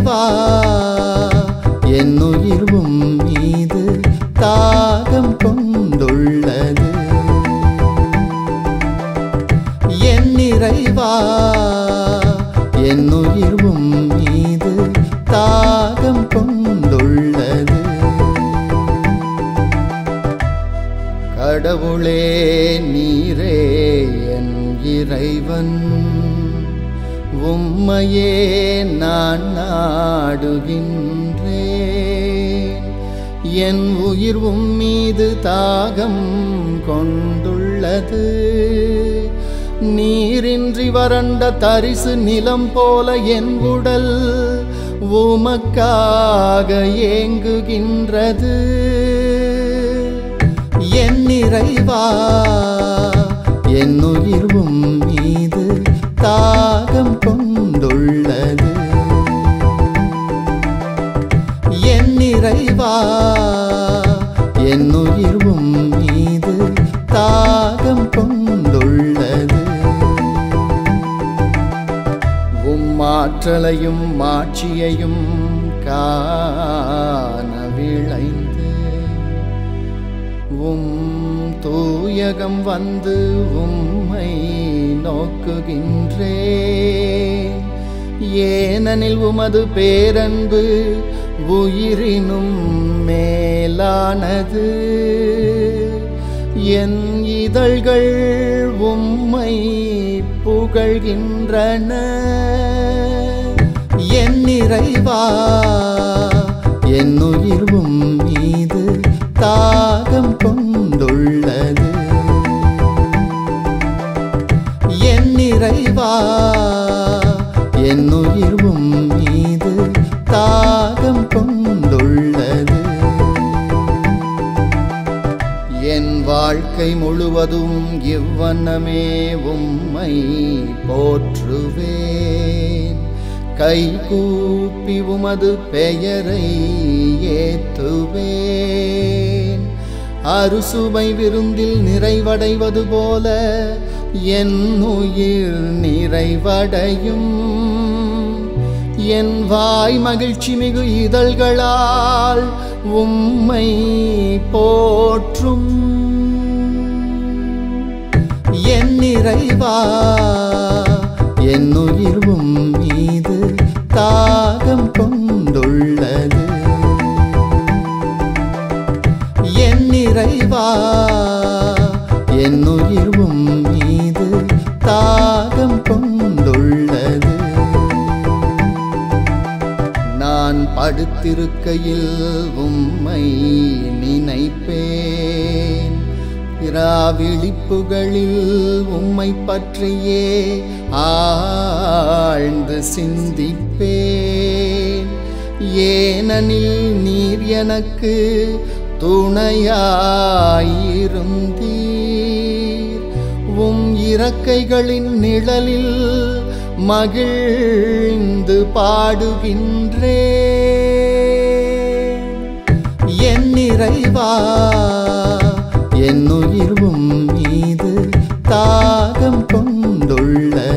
நிறைவா என் உயிர்வும் மீது தாகம் கொண்டுள்ளது என் நிறைவா என் உயிர்வும் மீது தாகம் கொண்டுள்ளது கடவுளே நீரே என் இறைவன் உம்மையே நான் நாடுகின்றேன் என் உயிர் உம் மீது தாகம் கொண்டுள்ளது நீரின்றி வறண்ட தரிசு நிலம் போல என் உடல் உமக்காக ஏங்குகின்றது என் நிறைவா என் உயிர்வும் மீது தாகம் கொண்டுள்ளது என் நிறைவா என் உயிர்வும் மீது தாகம் கொண்டுள்ளது உம்மாற்றலையும் மாட்சியையும் காண விளைந்து உம் தூயகம் வந்து உம்மை நோக்குகின்றேன் ஏனெனில் உமது பேரன்பு உயிரினும் மேலானது என் இதழ்கள் உம்மை புகழ்கின்றன என் நிறைவா என் உயிர்வும் மீது தாகம் கொண்டுள்ளது என் நிறைவா என் உயிர்வும் மீது தாகம் கொண்டுள்ளது என் வாழ்க்கை முழுவதும் இவ்வண்ணமே உம்மை போற்றுவேன் கை கூப்பி உமது பெயரை ஏத்துவேன் அறுசுவை விருந்தில் நிறைவடைவது போல என் உயிர் நிறைவடையும் என் வாய் மகிழ்ச்சி மிகு இதழ்களால் உம்மை போற்றும் என் நிறைவா என் உயிர்வும் மீது தாகம் கொண்டுள்ளது என் நிறைவா என் உயிர்வும் மீது தாகம் கொண்டுள்ளது நான் படுத்திருக்கையில் உம்மை நினைப்பேன் விழிப்புகளில் உம்மை பற்றியே ஆழ்ந்து சிந்திப்பேன் ஏனெனில் நீர் எனக்கு துணையாயிருந்தீர் உம் இறக்கைகளின் நிழலில் மகிழ்ந்து பாடுகின்றேன் என் நிறைவா என் உயிர்வும் மீது தாகம் கொண்டுள்ளது